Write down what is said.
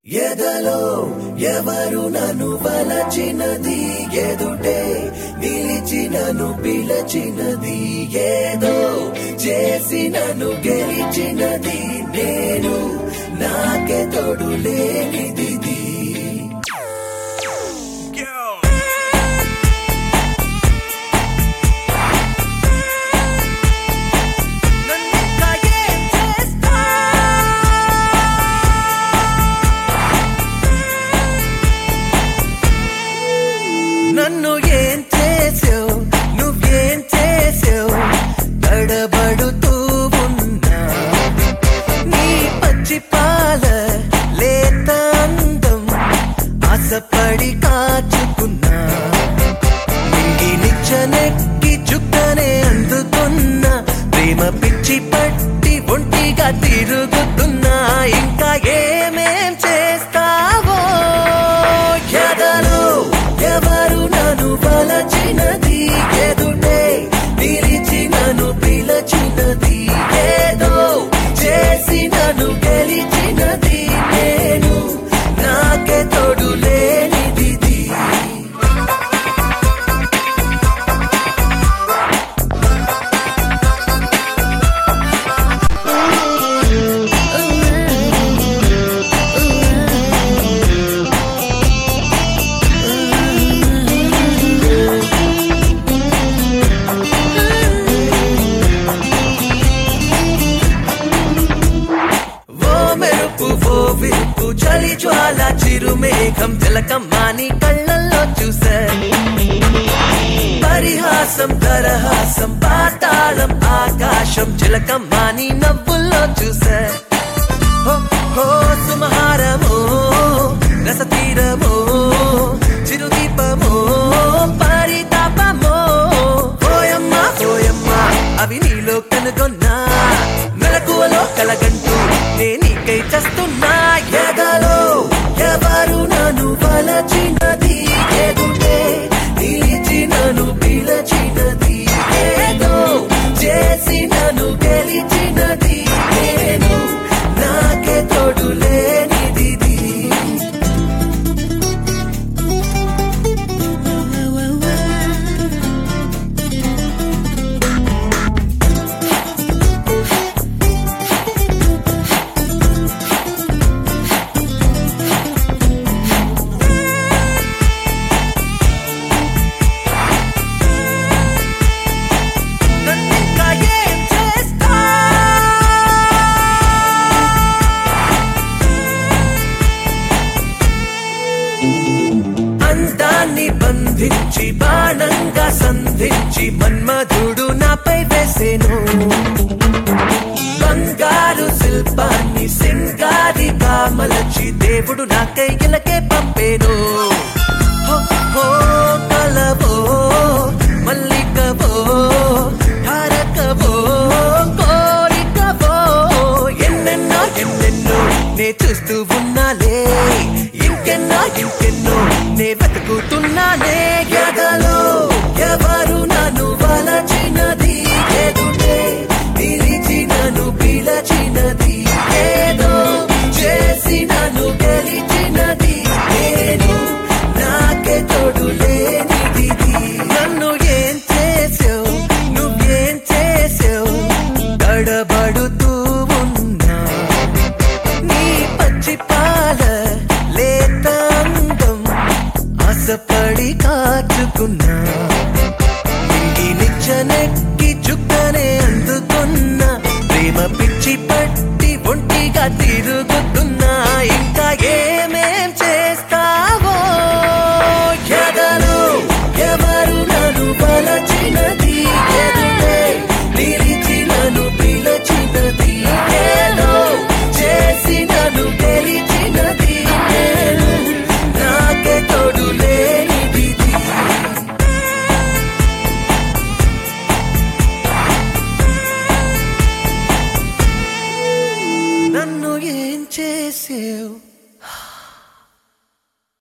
ఎదలో ఎవరు నన్ను వలచినది ఎదుటే నిలిచి నన్ను పిలచినది ఏదో చేసి నన్ను గెలిచినది నేను నాకే తోడు లేనిది నన్ను ఏం చేసావు నువ్వేం చేసావు తడబడుతూ ఉన్నా నీ పచ్చి పాల లేత అందం ఆశపడి కాచుకున్నా నింగి నిచ్చనెక్కి చుక్కనే అందుకున్నా ప్రేమ పిచ్చి పట్టి ఒంటిగా తిరుగుతున్నా ఇంకా ఏమేం చేస్తావో ఎదలో ఎవరు నన్ను వలచినది ఎదుటే నిలిచి నన్ను పిలచినది ఏదో చేసి నన్ను గెలిచినది నేను నాకే తోడు లేనిది ఓ మెరుపు ఓ విరుపు చలి జ్వాల చిరుమేఘం తిలకమ్మాని కళ్ళల్లో చూసా పరిహాసం తరహాసం పాతాళం ఆకాశం చిలకమ్మాని నవ్వుల్లో చూసా హో, హో సుమహారమో రసతీరమో చిరుదీపమో పరితాపమో పోయమ్మా పోయమ్మా అవి నీలో కనుగొన్నా మెలకువలో కలగంటూ నే నీకై చస్తున్నా ఎదలో ఎవరు నన్ను వలచినది ఎదుటే నిలిచి నన్ను పిలచినది ఏదో చేసి నన్ను గెలిచినది నేను నాకే తోడు లేనిది నన్నింకా ఏం చేస్తా అందాన్ని బంధించి బాణంగా సంధించి మన్మధుడు నాపై వేసేను బంగారు శిల్పాన్ని సింగారిగా మలచి దేవుడు నాకై ఇలకే పంపేను హో, హో, కలవో మల్లికవో తారకవో కోరికవో ఎన్నెన్నో ఎన్నెన్నో నే చూస్తూ ఉన్నాలే ఇంకెన్నో ఇంకెన్నో నే వెతుకుతున్నానే ఎదలో ఎవరు నన్ను వలచినది ఎదుటే నిలిచి నన్ను పిలచినది ఏదో చేసి నన్ను గెలిచినది నేను నాకే తోడు లేనిది నన్ను ఏం చేసావు నువ్వేం చేసావు తడబడుతూ ఉన్నా నీ పచ్చి పాల లేత అందం ఆశపడి కాచుకున్నా ఇంటి నిచ్చనెక్కి చుక్కనే అందుకున్నా ప్రేమ పిచ్చి పట్టి ఒంటిగా తిరుగుతున్నా ఇంకా